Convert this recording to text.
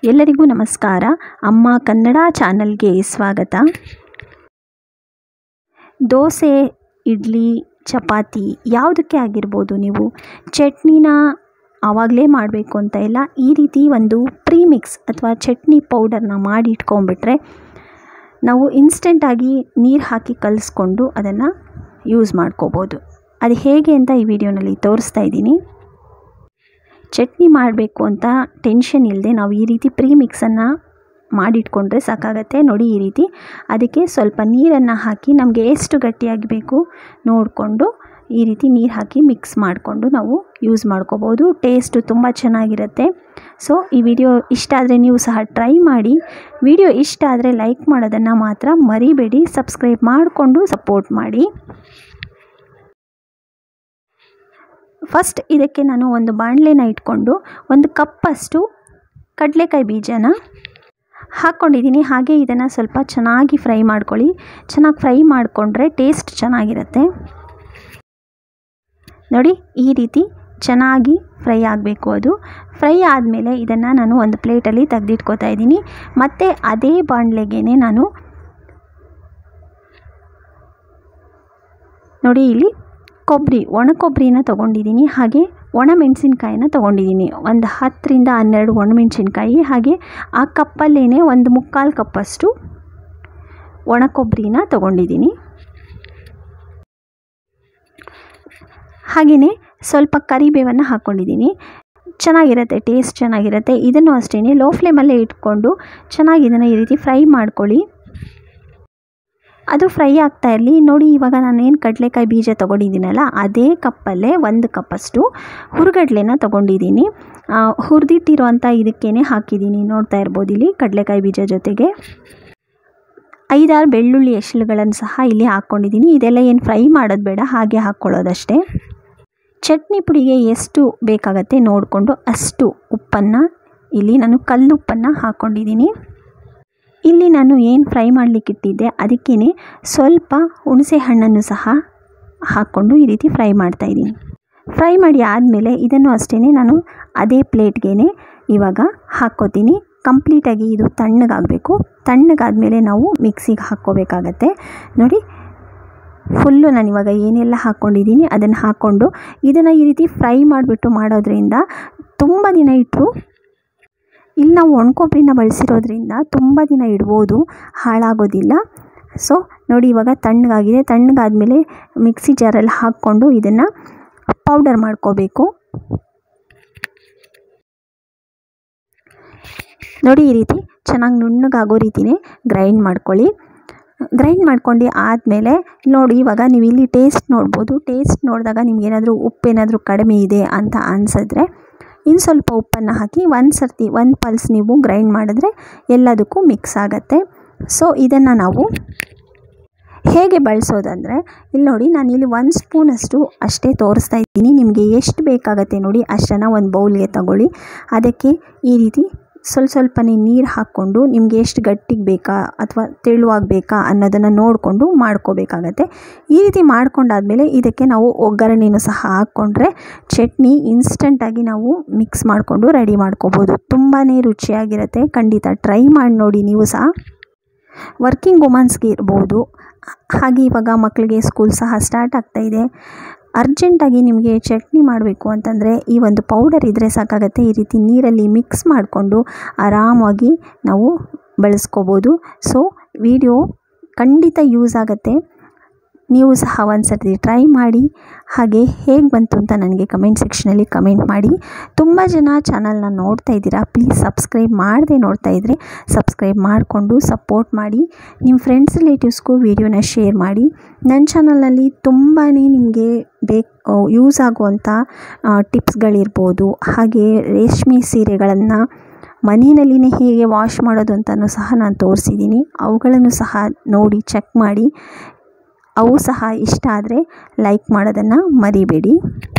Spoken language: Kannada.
ಎಲ್ಲರಿಗೂ ನಮಸ್ಕಾರ ಅಮ್ಮ ಕನ್ನಡ ಚಾನಲ್ಗೆ ಸ್ವಾಗತ ದೋಸೆ ಇಡ್ಲಿ ಚಪಾತಿ ಯಾವುದಕ್ಕೆ ಆಗಿರ್ಬೋದು ನೀವು ಚಟ್ನಿನ ಆವಾಗಲೇ ಮಾಡಬೇಕು ಅಂತ ಇಲ್ಲ ಈ ರೀತಿ ಒಂದು ಪ್ರೀಮಿಕ್ಸ್ ಅಥವಾ ಚಟ್ನಿ ಪೌಡರ್ನ ಮಾಡಿ ಇಟ್ಕೊಂಡ್ಬಿಟ್ರೆ ನಾವು ಇನ್ಸ್ಟೆಂಟಾಗಿ ನೀರು ಹಾಕಿ ಕಲಿಸ್ಕೊಂಡು ಅದನ್ನು ಯೂಸ್ ಮಾಡ್ಕೋಬೋದು ಅದು ಹೇಗೆ ಅಂತ ಈ ವಿಡಿಯೋನಲ್ಲಿ ತೋರಿಸ್ತಾ ಇದ್ದೀನಿ ಚಟ್ನಿ ಮಾಡಬೇಕು ಅಂತ ಟೆನ್ಷನ್ ಇಲ್ಲದೆ ನಾವು ಈ ರೀತಿ ಪ್ರೀ ಮಿಕ್ಸನ್ನು ಮಾಡಿಟ್ಕೊಂಡ್ರೆ ಸಾಕಾಗತ್ತೆ ನೋಡಿ ಈ ರೀತಿ ಅದಕ್ಕೆ ಸ್ವಲ್ಪ ನೀರನ್ನು ಹಾಕಿ ನಮಗೆ ಎಷ್ಟು ಗಟ್ಟಿಯಾಗಿ ಬೇಕು ನೋಡಿಕೊಂಡು ಈ ರೀತಿ ನೀರು ಹಾಕಿ ಮಿಕ್ಸ್ ಮಾಡಿಕೊಂಡು ನಾವು ಯೂಸ್ ಮಾಡ್ಕೋಬೋದು ಟೇಸ್ಟು ತುಂಬ ಚೆನ್ನಾಗಿರುತ್ತೆ ಸೊ ಈ ವಿಡಿಯೋ ಇಷ್ಟ ಆದರೆ ನೀವು ಸಹ ಟ್ರೈ ಮಾಡಿ ವಿಡಿಯೋ ಇಷ್ಟ ಆದರೆ ಲೈಕ್ ಮಾಡೋದನ್ನು ಮಾತ್ರ ಮರಿಬೇಡಿ ಸಬ್ಸ್ಕ್ರೈಬ್ ಮಾಡಿಕೊಂಡು ಸಪೋರ್ಟ್ ಮಾಡಿ ಫಸ್ಟ್ ಇದಕ್ಕೆ ನಾನು ಒಂದು ಬಾಣಲೆನ ಇಟ್ಕೊಂಡು ಒಂದು ಕಪ್ಪಷ್ಟು ಕಡಲೆಕಾಯಿ ಬೀಜನ ಹಾಕ್ಕೊಂಡಿದ್ದೀನಿ ಹಾಗೆ ಇದನ್ನು ಸ್ವಲ್ಪ ಚೆನ್ನಾಗಿ ಫ್ರೈ ಮಾಡ್ಕೊಳ್ಳಿ ಚೆನ್ನಾಗಿ ಫ್ರೈ ಮಾಡಿಕೊಂಡ್ರೆ ಟೇಸ್ಟ್ ಚೆನ್ನಾಗಿರುತ್ತೆ ನೋಡಿ ಈ ರೀತಿ ಚೆನ್ನಾಗಿ ಫ್ರೈ ಆಗಬೇಕು ಅದು ಫ್ರೈ ಆದಮೇಲೆ ಇದನ್ನು ನಾನು ಒಂದು ಪ್ಲೇಟಲ್ಲಿ ತೆಗೆದಿಟ್ಕೋತಾ ಇದ್ದೀನಿ ಮತ್ತು ಅದೇ ಬಾಣಲೆಗೆ ನಾನು ನೋಡಿ ಇಲ್ಲಿ ಕೊಬ್ಬರಿ ಒಣ ಕೊಬ್ಬರಿನ ತೊಗೊಂಡಿದ್ದೀನಿ ಹಾಗೆ ಒಣ ಮೆಣಸಿನ್ಕಾಯಿನ ತೊಗೊಂಡಿದ್ದೀನಿ ಒಂದು ಹತ್ತರಿಂದ ಹನ್ನೆರಡು ಒಣಮೆಣಸಿನ್ಕಾಯಿ ಹಾಗೆ ಆ ಕಪ್ಪಲ್ಲೇ ಒಂದು ಮುಕ್ಕಾಲು ಕಪ್ಪಷ್ಟು ಒಣ ಕೊಬ್ಬರಿನ ತೊಗೊಂಡಿದ್ದೀನಿ ಹಾಗೆಯೇ ಸ್ವಲ್ಪ ಕರಿಬೇವನ್ನು ಹಾಕ್ಕೊಂಡಿದ್ದೀನಿ ಚೆನ್ನಾಗಿರುತ್ತೆ ಟೇಸ್ಟ್ ಚೆನ್ನಾಗಿರುತ್ತೆ ಇದನ್ನು ಅಷ್ಟೇ ಲೋ ಫ್ಲೇಮಲ್ಲೇ ಇಟ್ಕೊಂಡು ಚೆನ್ನಾಗಿ ಇದನ್ನು ಈ ರೀತಿ ಫ್ರೈ ಮಾಡ್ಕೊಳ್ಳಿ ಅದು ಫ್ರೈ ಆಗ್ತಾ ಇರಲಿ ನೋಡಿ ಇವಾಗ ನಾನೇನು ಕಡಲೆಕಾಯಿ ಬೀಜ ತೊಗೊಂಡಿದ್ದೀನಲ್ಲ ಅದೇ ಕಪ್ಪಲ್ಲೇ ಒಂದು ಕಪ್ಪಷ್ಟು ಹುರುಗಡ್ಲೆನ ತೊಗೊಂಡಿದ್ದೀನಿ ಹುರಿದಿಟ್ಟಿರುವಂಥ ಇದಕ್ಕೇ ಹಾಕಿದ್ದೀನಿ ನೋಡ್ತಾ ಇರ್ಬೋದು ಇಲ್ಲಿ ಕಡಲೆಕಾಯಿ ಬೀಜ ಜೊತೆಗೆ ಐದಾರು ಬೆಳ್ಳುಳ್ಳಿ ಎಸಳುಗಳನ್ನು ಸಹ ಇಲ್ಲಿ ಹಾಕ್ಕೊಂಡಿದ್ದೀನಿ ಇದೆಲ್ಲ ಏನು ಫ್ರೈ ಮಾಡೋದು ಬೇಡ ಹಾಗೆ ಹಾಕ್ಕೊಳ್ಳೋದಷ್ಟೇ ಚಟ್ನಿ ಪುಡಿಗೆ ಎಷ್ಟು ಬೇಕಾಗತ್ತೆ ನೋಡಿಕೊಂಡು ಅಷ್ಟು ಉಪ್ಪನ್ನು ಇಲ್ಲಿ ನಾನು ಕಲ್ಲುಪ್ಪನ್ನು ಹಾಕ್ಕೊಂಡಿದ್ದೀನಿ ಇಲ್ಲಿ ನಾನು ಏನು ಫ್ರೈ ಮಾಡಲಿಕ್ಕೆ ಇಟ್ಟಿದ್ದೆ ಅದಕ್ಕೇ ಸ್ವಲ್ಪ ಹುಣಸೆ ಹಣ್ಣನ್ನು ಸಹ ಹಾಕ್ಕೊಂಡು ಈ ರೀತಿ ಫ್ರೈ ಮಾಡ್ತಾಯಿದ್ದೀನಿ ಫ್ರೈ ಮಾಡಿ ಆದಮೇಲೆ ಇದನ್ನು ಅಷ್ಟೇ ನಾನು ಅದೇ ಪ್ಲೇಟ್ಗೆ ಇವಾಗ ಹಾಕ್ಕೋತೀನಿ ಕಂಪ್ಲೀಟಾಗಿ ಇದು ತಣ್ಣಗಾಗಬೇಕು ತಣ್ಣಗಾದಮೇಲೆ ನಾವು ಮಿಕ್ಸಿಗೆ ಹಾಕ್ಕೋಬೇಕಾಗತ್ತೆ ನೋಡಿ ಫುಲ್ಲು ನಾನು ಇವಾಗ ಏನೆಲ್ಲ ಹಾಕ್ಕೊಂಡಿದ್ದೀನಿ ಅದನ್ನು ಹಾಕ್ಕೊಂಡು ಇದನ್ನು ಈ ರೀತಿ ಫ್ರೈ ಮಾಡಿಬಿಟ್ಟು ಮಾಡೋದ್ರಿಂದ ತುಂಬ ದಿನ ಇಟ್ಟರು ಇಲ್ಲಿ ನಾವು ಒಣಕೊಬ್ಬರಿನ ಬಳಸಿರೋದ್ರಿಂದ ತುಂಬ ದಿನ ಇಡ್ಬೋದು ಹಾಳಾಗೋದಿಲ್ಲ ಸೊ ನೋಡಿ ಇವಾಗ ತಣ್ಣಗಾಗಿದೆ ತಣ್ಣಗಾದ್ಮೇಲೆ ಮಿಕ್ಸಿ ಜಾರಲ್ಲಿ ಹಾಕ್ಕೊಂಡು ಇದನ್ನು ಪೌಡರ್ ಮಾಡ್ಕೋಬೇಕು ನೋಡಿ ಈ ರೀತಿ ಚೆನ್ನಾಗಿ ನುಣ್ಣಗಾಗೋ ರೀತಿಯೇ ಗ್ರೈಂಡ್ ಮಾಡ್ಕೊಳ್ಳಿ ಗ್ರೈಂಡ್ ಮಾಡ್ಕೊಂಡು ಆದಮೇಲೆ ನೋಡಿ ಇವಾಗ ನೀವು ಇಲ್ಲಿ ಟೇಸ್ಟ್ ನೋಡ್ಬೋದು ಟೇಸ್ಟ್ ನೋಡಿದಾಗ ನಿಮ್ಗೇನಾದರೂ ಉಪ್ಪೇನಾದರೂ ಕಡಿಮೆ ಇದೆ ಅಂತ ಅನಿಸಿದ್ರೆ ಇನ್ನು ಸ್ವಲ್ಪ ಉಪ್ಪನ್ನು ಹಾಕಿ ಒಂದು ಸರ್ತಿ ಒಂದು ಪಲ್ಸ್ ನೀವು ಗ್ರೈಂಡ್ ಮಾಡಿದ್ರೆ ಎಲ್ಲದಕ್ಕೂ ಮಿಕ್ಸ್ ಆಗುತ್ತೆ ಸೊ ಇದನ್ನು ನಾವು ಹೇಗೆ ಬಳಸೋದಂದರೆ ಇಲ್ಲಿ ನೋಡಿ ನಾನು ಇಲ್ಲಿ ಒಂದು ಸ್ಪೂನಷ್ಟು ಅಷ್ಟೇ ತೋರಿಸ್ತಾ ಇದ್ದೀನಿ ನಿಮಗೆ ಎಷ್ಟು ಬೇಕಾಗತ್ತೆ ನೋಡಿ ಅಷ್ಟನ್ನು ಒಂದು ಬೌಲ್ಗೆ ತಗೊಳ್ಳಿ ಅದಕ್ಕೆ ಈ ರೀತಿ ಸ್ವಲ್ಪ ಸ್ವಲ್ಪನೇ ನೀರು ಹಾಕ್ಕೊಂಡು ನಿಮಗೆ ಎಷ್ಟು ಗಟ್ಟಿಗೆ ಬೇಕಾ ಅಥವಾ ತೆಳುವಾಗಿ ಬೇಕಾ ಅನ್ನೋದನ್ನು ನೋಡಿಕೊಂಡು ಮಾಡ್ಕೋಬೇಕಾಗತ್ತೆ ಈ ರೀತಿ ಮಾಡ್ಕೊಂಡಾದಮೇಲೆ ಇದಕ್ಕೆ ನಾವು ಒಗ್ಗರಣೆನೂ ಸಹ ಹಾಕ್ಕೊಂಡ್ರೆ ಚಟ್ನಿ ಇನ್ಸ್ಟಂಟಾಗಿ ನಾವು ಮಿಕ್ಸ್ ಮಾಡಿಕೊಂಡು ರೆಡಿ ಮಾಡ್ಕೋಬೋದು ತುಂಬಾ ರುಚಿಯಾಗಿರುತ್ತೆ ಖಂಡಿತ ಟ್ರೈ ಮಾಡಿ ನೋಡಿ ನೀವು ಸಹ ವರ್ಕಿಂಗ್ ವುಮನ್ಸ್ಗೆ ಇರ್ಬೋದು ಹಾಗೆ ಇವಾಗ ಮಕ್ಕಳಿಗೆ ಸ್ಕೂಲ್ ಸಹ ಸ್ಟಾರ್ಟ್ ಆಗ್ತಾಯಿದೆ ಅರ್ಜೆಂಟಾಗಿ ನಿಮಗೆ ಚಟ್ನಿ ಮಾಡಬೇಕು ಅಂತಂದರೆ ಈ ಒಂದು ಪೌಡರ್ ಇದ್ದರೆ ಸಾಕಾಗತ್ತೆ ಈ ರೀತಿ ನೀರಲ್ಲಿ ಮಿಕ್ಸ್ ಮಾಡಿಕೊಂಡು ಆರಾಮಾಗಿ ನಾವು ಬಳಸ್ಕೋಬೋದು ಸೊ ವಿಡಿಯೋ ಖಂಡಿತ ಯೂಸ್ ಆಗುತ್ತೆ ನೀವು ಸಹ ಒಂದು ಸರ್ತಿ ಟ್ರೈ ಮಾಡಿ ಹಾಗೆ ಹೇಗೆ ಬಂತು ಅಂತ ನನಗೆ ಕಮೆಂಟ್ ಸೆಕ್ಷನಲ್ಲಿ ಕಮೆಂಟ್ ಮಾಡಿ ತುಂಬ ಜನ ಚಾನಲ್ನ ನೋಡ್ತಾ ಇದ್ದೀರಾ ಪ್ಲೀಸ್ ಸಬ್ಸ್ಕ್ರೈಬ್ ಮಾಡದೆ ನೋಡ್ತಾ ಇದ್ದರೆ ಸಬ್ಸ್ಕ್ರೈಬ್ ಮಾಡಿಕೊಂಡು ಸಪೋರ್ಟ್ ಮಾಡಿ ನಿಮ್ಮ ಫ್ರೆಂಡ್ಸ್ ರಿಲೇಟಿವ್ಸ್ಗೂ ವೀಡಿಯೋನ ಶೇರ್ ಮಾಡಿ ನನ್ನ ಚಾನಲ್ನಲ್ಲಿ ತುಂಬಾ ನಿಮಗೆ ಬೇಕು ಯೂಸ್ ಆಗುವಂಥ ಟಿಪ್ಸ್ಗಳಿರ್ಬೋದು ಹಾಗೆ ರೇಷ್ಮೆ ಸೀರೆಗಳನ್ನು ಮನೆಯಲ್ಲಿನೇ ಹೇಗೆ ವಾಶ್ ಮಾಡೋದು ಅಂತಲೂ ಸಹ ನಾನು ತೋರಿಸಿದ್ದೀನಿ ಅವುಗಳನ್ನು ಸಹ ನೋಡಿ ಚೆಕ್ ಮಾಡಿ ಅವು ಸಹ ಇಷ್ಟ ಆದರೆ ಲೈಕ್ ಮಾಡೋದನ್ನು ಮರಿಬೇಡಿ